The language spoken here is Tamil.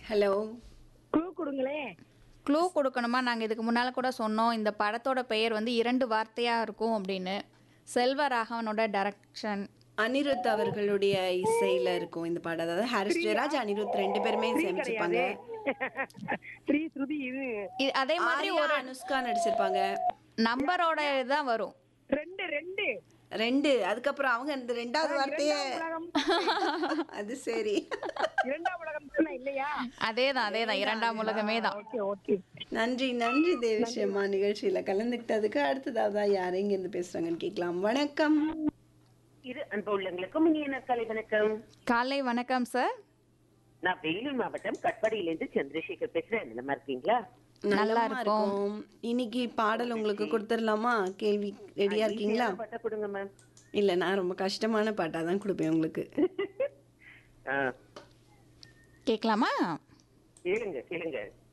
ஹலோ க்ளூ கொடுங்களேன் க்ளூ கொடுக்கணுமா நாங்கள் இதுக்கு முன்னால் கூட சொன்னோம் இந்த படத்தோட பெயர் வந்து இரண்டு வார்த்தையாக இருக்கும் அப்படின்னு செல்வராகவனோட டைரக்ஷன் அனிருத் அவர்களுடைய இசையில இருக்கும் இந்த பாடம் அதாவது ஹாரிஸ் ஜெயராஜ் அனிருத் ரெண்டு பேருமே சேமிச்சிருப்பாங்க ஸ்ரீ ஸ்ருதி இது இது அதே மாதிரி ஆர்யா அனுஷ்கா நடிச்சிருப்பாங்க நம்பரோட தான் வரும் ரெண்டு ரெண்டு ரெண்டு அதுக்கப்புறம் அவங்க இந்த ரெண்டாவது வார்த்தையே உலகம் அது சரி இரண்டாம் உலகம் தானே இல்லையா அதே தான் அதே தான் இரண்டாம் உலகமே தான் ஓகே ஓகே நன்றி நன்றி தேவிஷம்மா நிகழ்ச்சியில கலந்துக்கிட்டதுக்கு அடுத்ததாவது யார் எங்க இருந்து பேசுறாங்கன்னு கேட்கலாம் வணக்கம் இரு அன்பு உள்ளங்களுக்கும் இனிய நற்காலை வணக்கம் காலை வணக்கம் சார் நான் வேலூர் மாவட்டம் கட்பாடியிலிருந்து சந்திரசேகர் பேசுறேன் நல்லா இருக்கீங்களா நல்லா இருக்கும் இன்னைக்கு பாடல் உங்களுக்கு கொடுத்துடலாமா கேள்வி ரெடியா இருக்கீங்களா பட்டா கொடுங்க மேம் இல்ல நான் ரொம்ப கஷ்டமான பாட்டா தான் கொடுப்பேன் உங்களுக்கு ஆ கேட்கலாமா கேளுங்க கேளுங்க